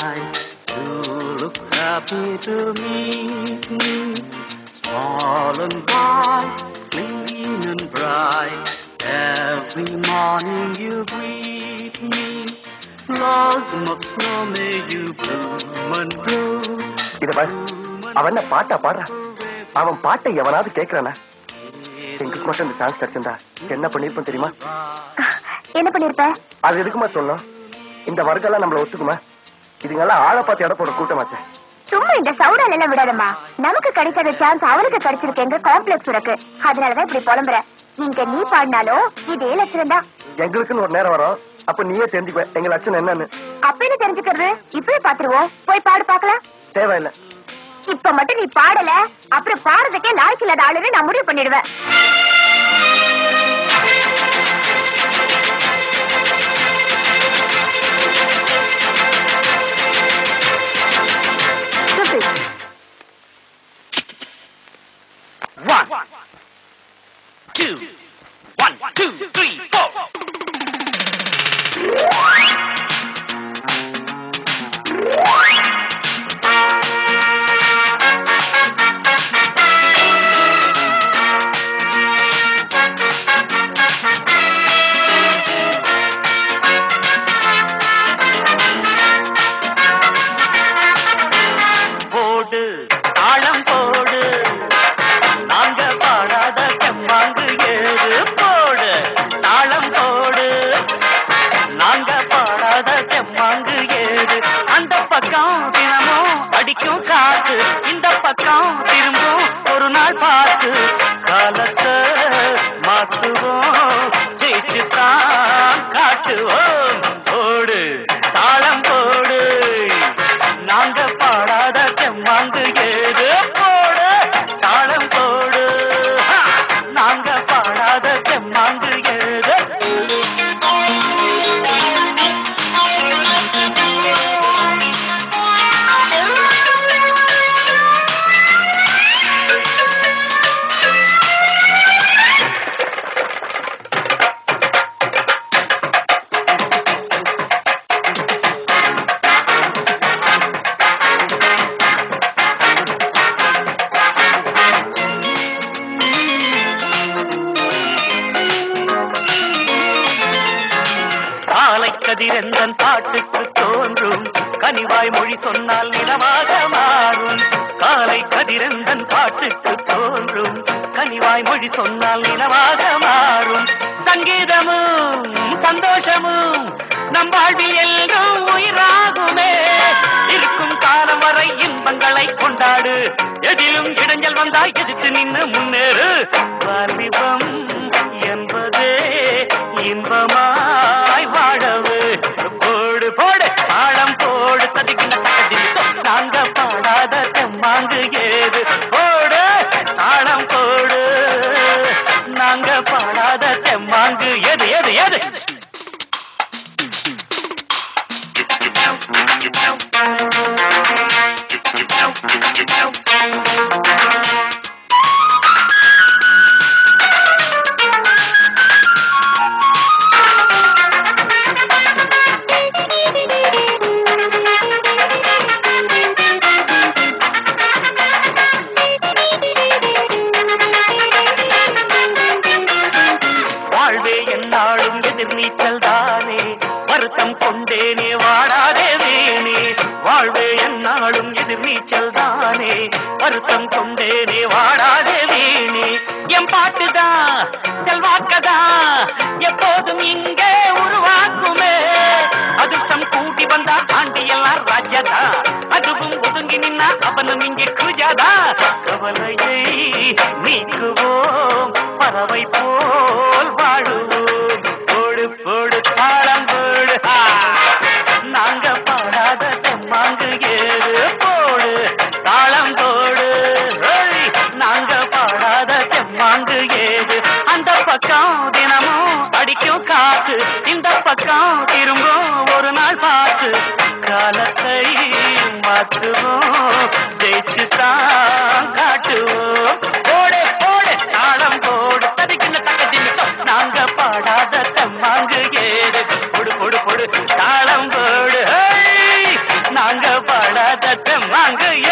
You look happy to meet me, small and white, clean and bright. Every morning you greet me, blossom of snow may you bloom and grow. இத பாரு அவன் என்ன பாட்டா பாடுறான் அவன் பாட்டை எவனாவது கேக்குறானா எங்களுக்கு மட்டும் இந்த சான்ஸ் கிடைச்சிருந்தா என்ன பண்ணிருப்போம் தெரியுமா என்ன பண்ணிருப்ப அது எதுக்குமா சொல்லணும் இந்த வர்க்கெல்லாம் நம்மள ஒத்துக்குமா இதுங்கெல்லாம் ஆளை பார்த்து எடை போட கூட்டமாச்சே சும்மா இந்த சவுடால எல்லாம் விடாதம்மா நமக்கு கிடைக்காத சான்ஸ் அவனுக்கு கிடைச்சிருக்கேங்க காம்ப்ளெக்ஸ் உனக்கு அதனாலதான் இப்படி புலம்புற இங்க நீ பாடினாலும் இதே லட்சணம் தான் எங்களுக்குன்னு ஒரு நேரம் வரும் அப்ப நீயே தெரிஞ்சுக்குவ எங்க லட்சணம் என்னன்னு அப்ப என்ன தெரிஞ்சுக்கிறது இப்பவே பாத்துருவோம் போய் பாடு பாக்கலாம் தேவையில்லை இப்ப மட்டும் நீ பாடல அப்புறம் பாடுறதுக்கே லாய்க்கு இல்லாத ஆளுன்னு நான் முடிவு பண்ணிடுவேன் Stupid. One, two, one, two, three, four. போடு தாளம் போடு நாங்க பாடாத செம்மாங்கு ஏது போடு தாளம் போடு நாங்க பாடாத செம்மாங்கு ஏது அந்த பக்கம் தினமும் அடிக்கும் காத்து இந்த பக்கம் திரும்பும் ஒரு நாள் பார்த்து காலத்தை மாத்துவோம் ஜெயிச்சு தான் காட்டுவோம் போடு தாளம் போடு நாங்க பாடாத செம்மாங்கு ஏது போடு தாளம் போடு ஹா! நாங்க பாடாத செம்மாங்கு ஏது காலை கதிரெந்தன் பாட்டுக்கு தோன்றும் கனிவாய் மொழி சொன்னால் நிலமாக மாறும் காலை கதிரெந்தன் பாட்டுக்கு தோன்றும் கனிவாய் மொழி சொன்னால் நிலமாக மாறும் சங்கீதமும் சந்தோஷமும் நம் வாழ்வில் எல்லோரும் உயிராகுமே இருக்கும் காலம் வரை இன்பங்களை கொண்டாடு எதிலும் இடைஞ்சல் வந்தால் எதிர்த்து நின்று முன்னேறு வாலிபம் என்பதே இன்பமாய் வாழவு போடு போடு பாடம் போடு ததிக்கின தக்கதில் நாங்க பாடாத தெம்மாங்கு ஏது போடு தாளம் போடு நாங்க பாடாத தெம்மாங்கு எது எது எது வாழ்வே என்னாலும் எதிர் நீச்சல் தானே வருத்தம் கொண்டேனே வாடாதே வீணே வாழ்வே என்னாலும் எதிர் நீச்சல் தானே வருத்தம் கொண்டேனே வாடாதே வீணே என் பாட்டுதான் செல்வாக்கதா எப்போதும் இங்கே உருவாக்குமே அதிர்ஷ்டம் கூட்டி வந்தா ஆண்டி எல்லாம் ராஜ்யதா அதுவும் ஒதுங்கி நின்னா அவனும் இங்கே குஜாதா கவலையை நீக்குவோம் பறவை போல் வாழுவோம் போடு போடு தாளம் போடு ஆ! நாங்க பாடாத தெம்மாங்கு ஏது போடு தாளம் போடு ஓய்! நாங்க பாடாத தெம்மாங்கு ஏது அந்த பக்கம் தினமும் அடிக்கும் காத்து இந்த பக்கம் திரும்பும் ஒரு நாள் பார்த்து காலத்தை மாற்றுவோம் ஜெயிச்சு தான் காட்டுவோம் போடு போடு தாளம் போடு ததிக்கின தக்கதிமிட்டம் நாங்க பாடாத தம்மாங்கு ஏது பொடு பொடு பொடு தாளம் போடு ஹேய்! நாங்க படாத தெம்மாங்கு